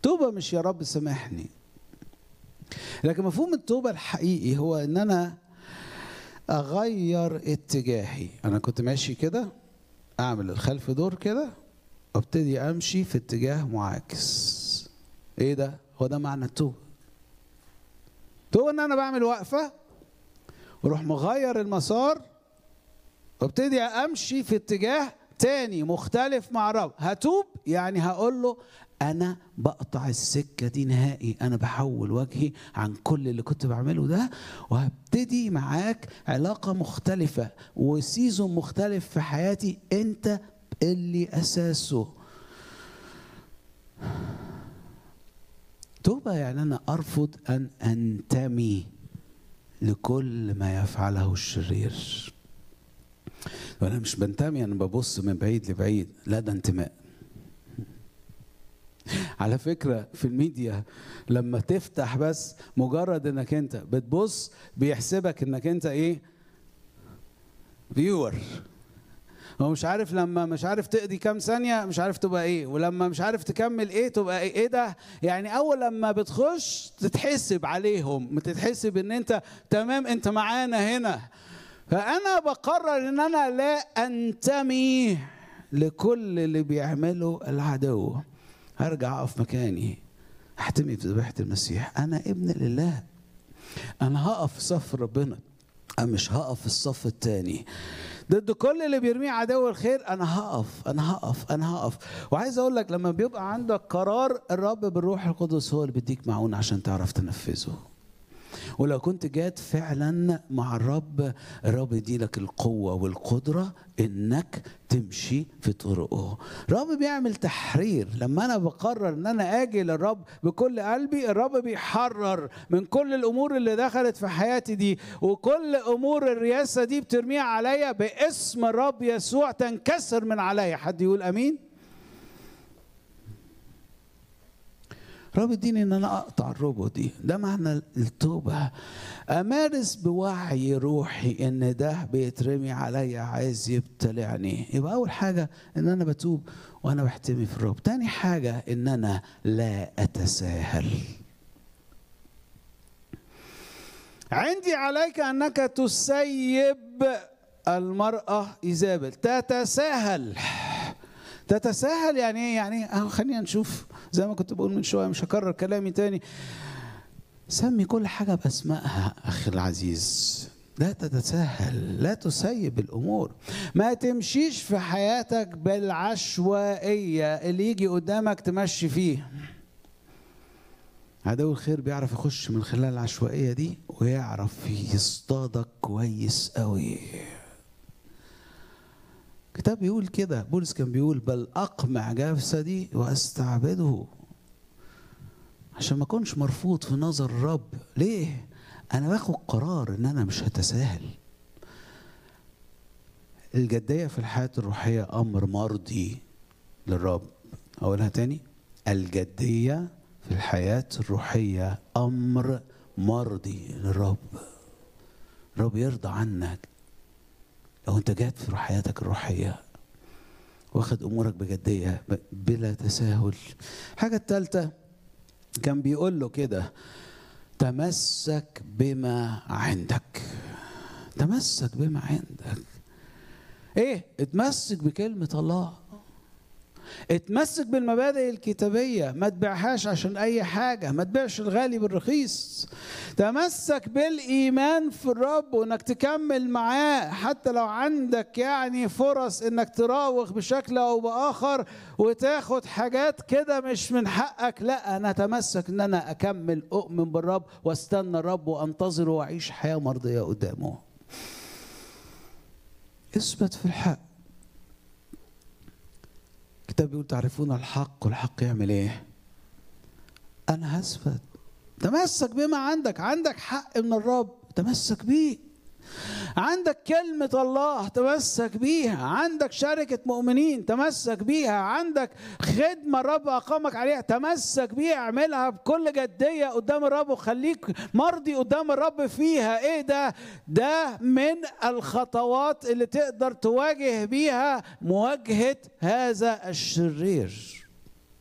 توبة مش يا رب سامحني لكن مفهوم التوبة الحقيقي هو ان انا اغير اتجاهي انا كنت ماشي كده اعمل الخلف دور كده وابتدي امشي في اتجاه معاكس ايه ده هو ده معنى التوبة توبة ان انا بعمل وقفة واروح مغير المسار وابتدي امشي في اتجاه تاني مختلف مع الرب هتوب يعني هقول له انا بقطع السكه دي نهائي انا بحول وجهي عن كل اللي كنت بعمله ده وهبتدي معاك علاقه مختلفه وسيزون مختلف في حياتي انت اللي اساسه توبه يعني انا ارفض ان انتمي لكل ما يفعله الشرير وانا مش بنتمي انا ببص من بعيد لبعيد لا ده انتماء على فكرة في الميديا لما تفتح بس مجرد انك انت بتبص بيحسبك انك انت ايه فيور هو مش عارف لما مش عارف تقضي كام ثانية مش عارف تبقى ايه ولما مش عارف تكمل ايه تبقى ايه, إيه ده يعني اول لما بتخش تتحسب عليهم تتحسب ان انت تمام انت معانا هنا فانا بقرر ان انا لا انتمي لكل اللي بيعمله العدو هرجع اقف مكاني احتمي في ذبيحه المسيح انا ابن لله انا هقف في صف ربنا انا مش هقف في الصف الثاني ضد كل اللي بيرميه عدو الخير انا هقف انا هقف انا هقف وعايز اقول لك لما بيبقى عندك قرار الرب بالروح القدس هو اللي بيديك معون عشان تعرف تنفذه ولو كنت جاد فعلا مع الرب الرب يديلك القوة والقدرة انك تمشي في طرقه الرب بيعمل تحرير لما انا بقرر ان انا اجي للرب بكل قلبي الرب بيحرر من كل الامور اللي دخلت في حياتي دي وكل امور الرياسة دي بترميها عليا باسم الرب يسوع تنكسر من عليا حد يقول امين رب اديني ان انا اقطع الربو دي ده معنى التوبه امارس بوعي روحي ان ده بيترمي عليا عايز يبتلعني يبقى اول حاجه ان انا بتوب وانا بحتمي في الرب تاني حاجه ان انا لا اتساهل عندي عليك انك تسيب المراه ايزابل تتساهل تتساهل يعني ايه يعني ايه خلينا نشوف زي ما كنت بقول من شويه مش هكرر كلامي تاني سمي كل حاجه باسمائها اخي العزيز لا تتساهل لا تسيب الامور ما تمشيش في حياتك بالعشوائيه اللي يجي قدامك تمشي فيه عدو الخير بيعرف يخش من خلال العشوائيه دي ويعرف يصطادك كويس قوي الكتاب بيقول كده بولس كان بيقول بل اقمع جسدي واستعبده عشان ما اكونش مرفوض في نظر الرب ليه انا باخد قرار ان انا مش هتساهل الجدية في الحياة الروحية أمر مرضي للرب أقولها تاني الجدية في الحياة الروحية أمر مرضي للرب الرب يرضى عنك لو انت جاد في حياتك الروحية واخد امورك بجدية بلا تساهل الحاجة الثالثة كان بيقول له كده تمسك بما عندك تمسك بما عندك ايه اتمسك بكلمة الله اتمسك بالمبادئ الكتابية ما تبيعهاش عشان أي حاجة ما تبيعش الغالي بالرخيص تمسك بالإيمان في الرب وإنك تكمل معاه حتى لو عندك يعني فرص إنك تراوغ بشكل أو بآخر وتاخد حاجات كده مش من حقك لا أنا أتمسك إن أنا أكمل أؤمن بالرب واستنى الرب وأنتظره وأعيش حياة مرضية قدامه اثبت في الحق الكتاب بيقول تعرفون الحق والحق يعمل ايه انا هثبت تمسك بما عندك عندك حق من الرب تمسك بيه عندك كلمة الله تمسك بيها عندك شركة مؤمنين تمسك بيها عندك خدمة الرب أقامك عليها تمسك بيها اعملها بكل جدية قدام الرب وخليك مرضي قدام الرب فيها ايه ده ده من الخطوات اللي تقدر تواجه بيها مواجهة هذا الشرير